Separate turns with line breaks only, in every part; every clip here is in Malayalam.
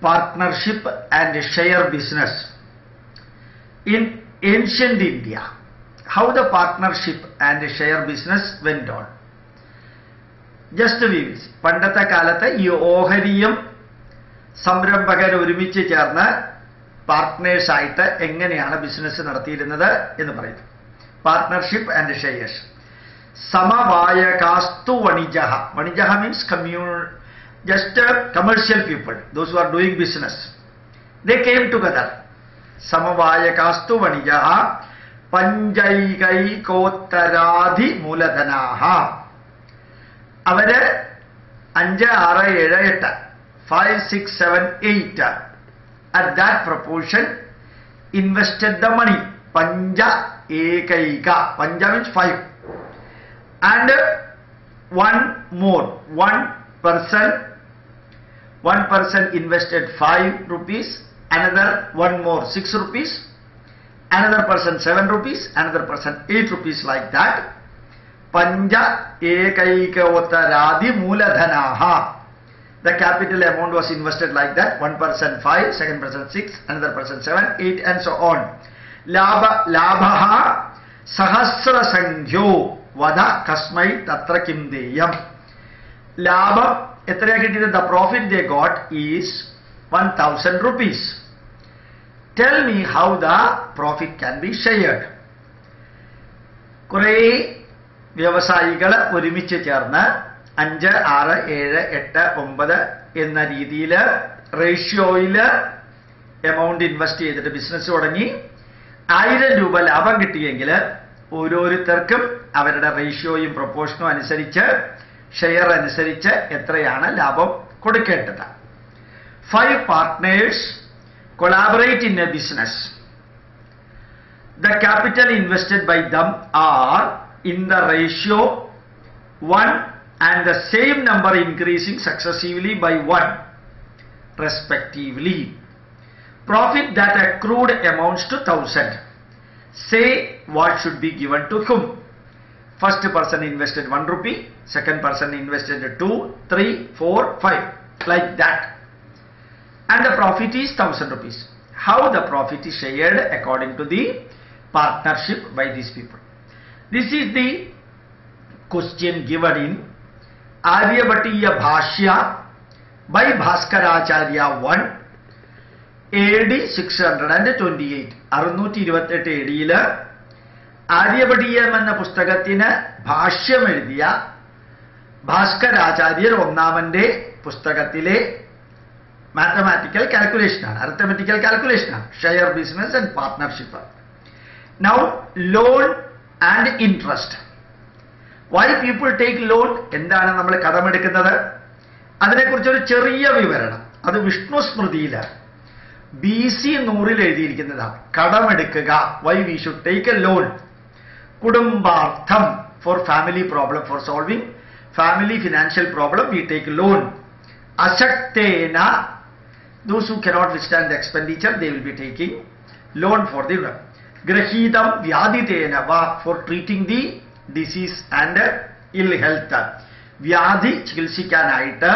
partnership and share business in ancient India. How the partnership and share business went on. Just we will പണ്ടത്തെ കാലത്ത് ഈ ഓഹരിയും സംരംഭകർ ഒരുമിച്ച് ചേർന്ന് പാർട്ട്നേഴ്സായിട്ട് എങ്ങനെയാണ് ബിസിനസ് നടത്തിയിരുന്നത് എന്ന് പറയുന്നു പാർട്ട്ണർഷിപ്പ് ആൻഡ് ഷെയർസ് സമവായകാസ്തു വണിജ വണിജ മീൻസ് കമ്മ്യൂ just commercial people those who are doing business they came together സമവായകാസ്തു വണിജ പഞ്ചൈകൈകോത്തരാധി മൂലധനാഹ അവര് അഞ്ച് ആറ് ഏഴ് എട്ട് five six seven eight at that proportion invested the money പഞ്ച ഏകൈക പഞ്ച means five and one more one person one person invested 5 rupees another one more 6 rupees another person 7 rupees another person 8 rupees like that പഞ്ച ഏകൈകോത്തരാദി മൂലധനാഹ The capital amount was invested like that. One person five, second person six, another person seven, eight, and so on. Labha labha sahasra sankhyo vada kasmai tatra kim deyam. ലാഭം എത്രയാ കിട്ടിയത് the profit they got is one thousand rupees tell me how the profit can be shared കുറേ വ്യവസായികൾ ഒരുമിച്ച് ചേർന്ന് അഞ്ച് ആറ് ഏഴ് എട്ട് ഒമ്പത് എന്ന രീതിയിൽ റേഷ്യോയിൽ എമൗണ്ട് ഇൻവെസ്റ്റ് ചെയ്തിട്ട് ബിസിനസ് തുടങ്ങി ആയിരം രൂപ ലാഭം കിട്ടിയെങ്കിൽ ഓരോരുത്തർക്കും അവരുടെ റേഷ്യോയും പ്രൊപ്പോർഷനും അനുസരിച്ച് ഷെയർ അനുസരിച്ച് എത്രയാണ് ലാഭം കൊടുക്കേണ്ടത് five partners collaborate in a business the capital invested by them are in the ratio one and the same number increasing successively by one respectively profit that accrued amounts to thousand say what should be given to whom First person invested 1 rupee, second person invested 2, 3, 4, 5, like that. And the profit is 1000 rupees. How the profit is shared according to the partnership by these people. This is the question given in Aryabhatiya Bhashya by Bhaskaracharya 1 AD 628. 628 AD ആര്യഭടീയം എന്ന പുസ്തകത്തിന് ഭാഷ്യം എഴുതിയ ഭാസ്കരാചാര്യർ ഒന്നാമന്റെ പുസ്തകത്തിലെ മാത്തമാറ്റിക്കൽ കാൽക്കുലേഷനാണ് അർത്ഥമെറ്റിക്കൽ കാൽക്കുലേഷനാണ് share business and partnership now loan and interest why people take loan എന്താണ് നമ്മൾ കടമെടുക്കുന്നത് അതിനെക്കുറിച്ചൊരു ചെറിയ വിവരണം അത് വിഷ്ണു സ്മൃതിയിലാണ് ബി സി നൂറിൽ എഴുതിയിരിക്കുന്നതാണ് കടമെടുക്കുക why we should take a loan കുടുംബാർത്ഥം for family problem for solving family financial problem we take loan അശക്തേന those who cannot withstand the expenditure they will be taking loan for the ഗ്രഹീതം വ്യാധിതേന വ for treating the disease and ill health വ്യാധി ചികിത്സിക്കാനായിട്ട്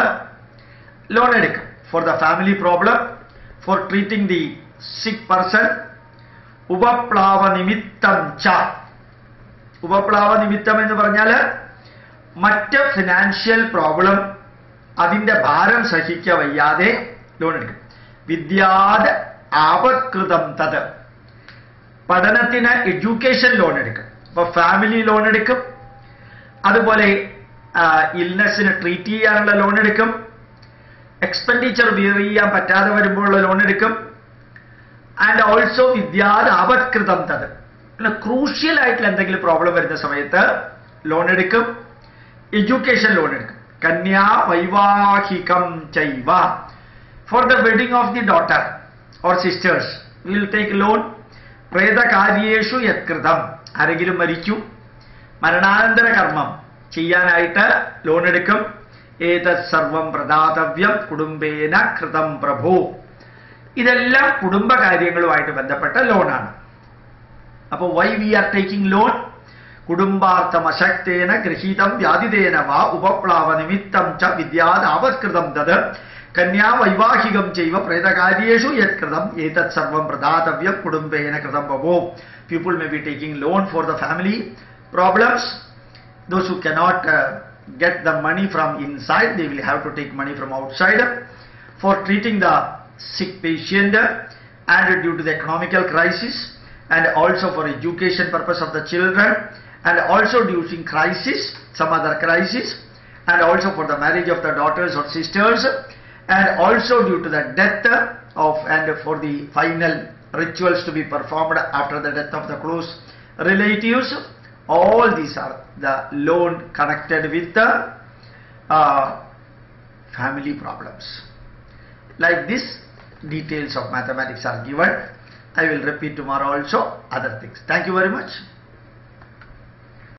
ലോൺ എടുക്കും for the family problem for treating the sick person ഉപപ്ലാവ നിമിത്തം ച ഉപപ്ലാവ നിമിത്തം എന്ന് പറഞ്ഞാൽ മറ്റ് ഫിനാൻഷ്യൽ പ്രോബ്ലം അതിന്റെ ഭാരം സഹിക്ക വയ്യാതെ ലോൺ എടുക്കും വിദ്യാത് ആപത്കൃതം തത് പഠനത്തിന് എഡ്യൂക്കേഷൻ ലോൺ എടുക്കും ഇപ്പൊ ഫാമിലി ലോൺ എടുക്കും അതുപോലെ ഇൽനെസ്സിന് ട്രീറ്റ് ചെയ്യാനുള്ള ലോൺ എടുക്കും എക്സ്പെൻഡിച്ചർ ബിയർ ചെയ്യാൻ പറ്റാതെ വരുമ്പോഴുള്ള ലോൺ എടുക്കും ആൻഡ് ഓൾസോ വിദ്യാത് ആപത്കൃതം തത് പിന്നെ ക്രൂഷ്യൽ ആയിട്ടുള്ള എന്തെങ്കിലും പ്രോബ്ലം വരുന്ന സമയത്ത് ലോൺ എടുക്കും എഡ്യൂക്കേഷൻ ലോൺ എടുക്കും കന്യാ വൈവാഹികം ചൈവ for the wedding of the daughter or sisters will take loan പ്രേതകാര്യേഷു യത്കൃതം ആരെങ്കിലും മരിച്ചു മരണാനന്തര കർമ്മം ചെയ്യാനായിട്ട് ലോൺ എടുക്കും ഏതത് സർവം പ്രദാതവ്യം കുടുംബേന കൃതം പ്രഭു ഇതെല്ലാം കുടുംബകാര്യങ്ങളുമായിട്ട് ബന്ധപ്പെട്ട ലോണാണ് അപ്പോൾ why we are taking loan കുടുംബാർത്ഥമശക്തേന ഗൃഹീതം വ്യാധിതേന വാ ഉപപ്ലാവ നിമിത്തം ച വിദ്യാദാവത്കൃതം തത് കന്യാ വൈവാഹികം ചെയ്വ പ്രേതകാര്യേഷു യത് കൃതം ഏതത് സർവം പ്രദാതവ്യം കുടുംബേന കൃതം ബവോ people may be taking loan for the family problems those who cannot uh, get the money from inside they will have to take money from outside for treating the sick patient and due to the economical crisis and also for education purpose of the children and also during crisis some other crisis and also for the marriage of the daughters or sisters and also due to the death of and for the final rituals to be performed after the death of the close relatives all these are the loan connected with the uh, family problems like this details of mathematics are given i will repeat tomorrow also other things thank you very much